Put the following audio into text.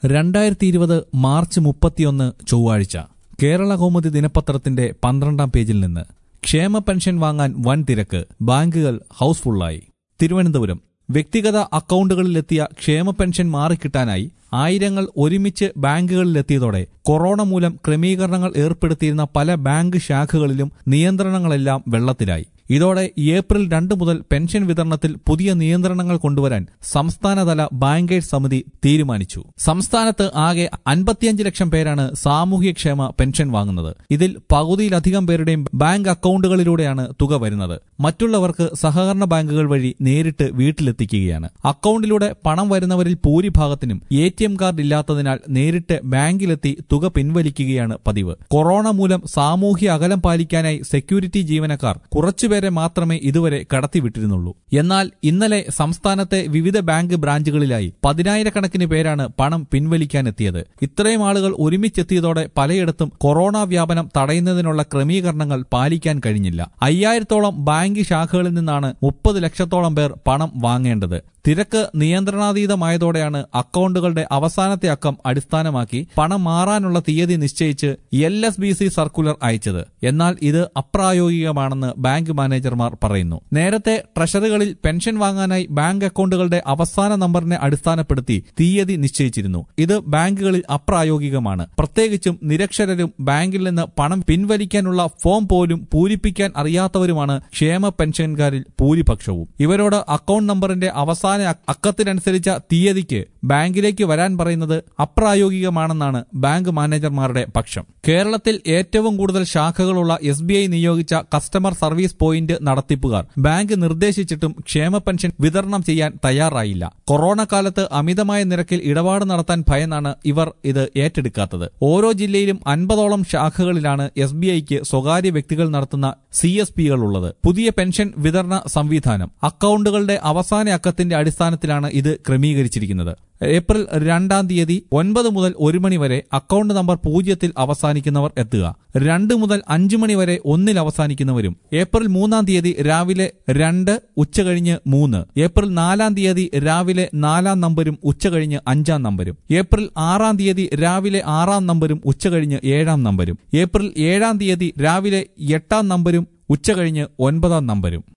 രണ്ടായിരത്തി ഇരുപത് മാർച്ച് മുപ്പത്തിയൊന്ന് ചൊവ്വാഴ്ച കേരള കൗമുദി ദിനപത്രത്തിന്റെ പന്ത്രണ്ടാം പേജിൽ നിന്ന് ക്ഷേമ പെൻഷൻ വാങ്ങാൻ വൻ തിരക്ക് ബാങ്കുകൾ ഹൌസ്ഫുള്ളായി തിരുവനന്തപുരം വ്യക്തിഗത അക്കൗണ്ടുകളിലെത്തിയ ക്ഷേമ പെൻഷൻ മാറിക്കിട്ടാനായി ആയിരങ്ങൾ ഒരുമിച്ച് ബാങ്കുകളിലെത്തിയതോടെ കൊറോണ മൂലം ക്രമീകരണങ്ങൾ ഏർപ്പെടുത്തിയിരുന്ന പല ബാങ്ക് ശാഖകളിലും നിയന്ത്രണങ്ങളെല്ലാം വെള്ളത്തിലായി ഇതോടെ ഏപ്രിൽ രണ്ട് മുതൽ പെൻഷൻ വിതരണത്തിൽ പുതിയ നിയന്ത്രണങ്ങൾ കൊണ്ടുവരാൻ സംസ്ഥാനതല ബാങ്കേഴ്സ് സമിതി തീരുമാനിച്ചു സംസ്ഥാനത്ത് ആകെ അൻപത്തിയഞ്ച് ലക്ഷം പേരാണ് സാമൂഹ്യക്ഷേമ പെൻഷൻ വാങ്ങുന്നത് ഇതിൽ പകുതിയിലധികം പേരുടെയും ബാങ്ക് അക്കൗണ്ടുകളിലൂടെയാണ് തുക വരുന്നത് മറ്റുള്ളവർക്ക് സഹകരണ ബാങ്കുകൾ വഴി നേരിട്ട് വീട്ടിലെത്തിക്കുകയാണ് അക്കൗണ്ടിലൂടെ പണം വരുന്നവരിൽ ഭൂരിഭാഗത്തിനും എ ടി എം കാർഡ് ഇല്ലാത്തതിനാൽ നേരിട്ട് ബാങ്കിലെത്തി തുക പിൻവലിക്കുകയാണ് പതിവ് കൊറോണ മൂലം സാമൂഹ്യ അകലം പാലിക്കാനായി സെക്യൂരിറ്റി ജീവനക്കാർ കുറച്ചുപേരെ മാത്രമേ ഇതുവരെ കടത്തിവിട്ടിരുന്നുള്ളൂ എന്നാൽ ഇന്നലെ സംസ്ഥാനത്തെ വിവിധ ബാങ്ക് ബ്രാഞ്ചുകളിലായി പതിനായിരക്കണക്കിന് പേരാണ് പണം പിൻവലിക്കാനെത്തിയത് ഇത്രയും ആളുകൾ ഒരുമിച്ചെത്തിയതോടെ പലയിടത്തും കൊറോണ വ്യാപനം തടയുന്നതിനുള്ള ക്രമീകരണങ്ങൾ പാലിക്കാൻ കഴിഞ്ഞില്ല അയ്യായിരത്തോളം ബാങ്ക് ശാഖകളിൽ നിന്നാണ് മുപ്പത് ലക്ഷത്തോളം പേർ പണം വാങ്ങേണ്ടത് തിരക്ക് നിയന്ത്രണാതീതമായതോടെയാണ് അക്കൗണ്ടുകളുടെ അവസാനത്തെ അക്കം അടിസ്ഥാനമാക്കി പണം മാറാനുള്ള തീയതി നിശ്ചയിച്ച് L S B C circular അയച്ചത് എന്നാൽ ഇത് അപ്രായോഗികമാണെന്ന് ബാങ്ക് മാനേജർമാർ പറയുന്നു നേരത്തെ ട്രഷറികളിൽ പെൻഷൻ വാങ്ങാനായി ബാങ്ക് അക്കൗണ്ടുകളുടെ അവസാന നമ്പറിനെ അടിസ്ഥാനപ്പെടുത്തി തീയതി നിശ്ചയിച്ചിരുന്നു ഇത് ബാങ്കുകളിൽ അപ്രായോഗികമാണ് പ്രത്യേകിച്ചും നിരക്ഷരരും ബാങ്കിൽ നിന്ന് പണം പിൻവലിക്കാനുള്ള ഫോം പോലും പൂരിപ്പിക്കാൻ അറിയാത്തവരുമാണ് ക്ഷേമ പെൻഷൻകാരിൽ ഭൂരിപക്ഷവും ഇവരോട് അക്കൗണ്ട് നമ്പറിന്റെ അവസാന അക്കത്തിനനുസരിച്ച തീയതിക്ക് ബാങ്കിലേക്ക് വരാൻ പറയുന്നത് അപ്രായോഗികമാണെന്നാണ് ബാങ്ക് മാനേജർമാരുടെ പക്ഷം കേരളത്തിൽ ഏറ്റവും കൂടുതൽ ശാഖകളുള്ള എസ് ബി ഐ നിയോഗിച്ച കസ്റ്റമർ സർവീസ് പോയിന്റ് നടത്തിപ്പുകാർ ബാങ്ക് നിർദ്ദേശിച്ചിട്ടും ക്ഷേമ പെൻഷൻ വിതരണം ചെയ്യാൻ തയ്യാറായില്ല കൊറോണ കാലത്ത് അമിതമായ നിരക്കിൽ ഇടപാട് നടത്താൻ ഭയന്നാണ് ഇവർ ഇത് ഏറ്റെടുക്കാത്തത് ഓരോ ജില്ലയിലും അൻപതോളം ശാഖകളിലാണ് എസ് ബി ഐക്ക് സ്വകാര്യ വ്യക്തികൾ നടത്തുന്ന സി എസ് പികൾ ഉള്ളത് പുതിയ പെൻഷൻ വിതരണ സംവിധാനം അക്കൗണ്ടുകളുടെ അവസാന അക്കത്തിന്റെ അടിസ്ഥാനത്തിലാണ് ഇത് ക്രമീകരിച്ചിരിക്കുന്നത് ഏപ്രിൽ രണ്ടാം തീയതി ഒൻപത് മുതൽ ഒരു മണി വരെ അക്കൗണ്ട് നമ്പർ പൂജ്യത്തിൽ അവസാനിക്കുന്നവർ എത്തുക രണ്ട് മുതൽ അഞ്ചു മണി വരെ ഒന്നിൽ അവസാനിക്കുന്നവരും ഏപ്രിൽ മൂന്നാം തീയതി രാവിലെ രണ്ട് ഉച്ചകഴിഞ്ഞ് മൂന്ന് ഏപ്രിൽ നാലാം തീയതി രാവിലെ നാലാം നമ്പരും ഉച്ചകഴിഞ്ഞ് അഞ്ചാം നമ്പരും ഏപ്രിൽ ആറാം തീയതി രാവിലെ ആറാം നമ്പരും ഉച്ചകഴിഞ്ഞ് ഏഴാം നമ്പരും ഏപ്രിൽ ഏഴാം തീയതി രാവിലെ എട്ടാം നമ്പരും ഉച്ചകഴിഞ്ഞ് ഒൻപതാം നമ്പരും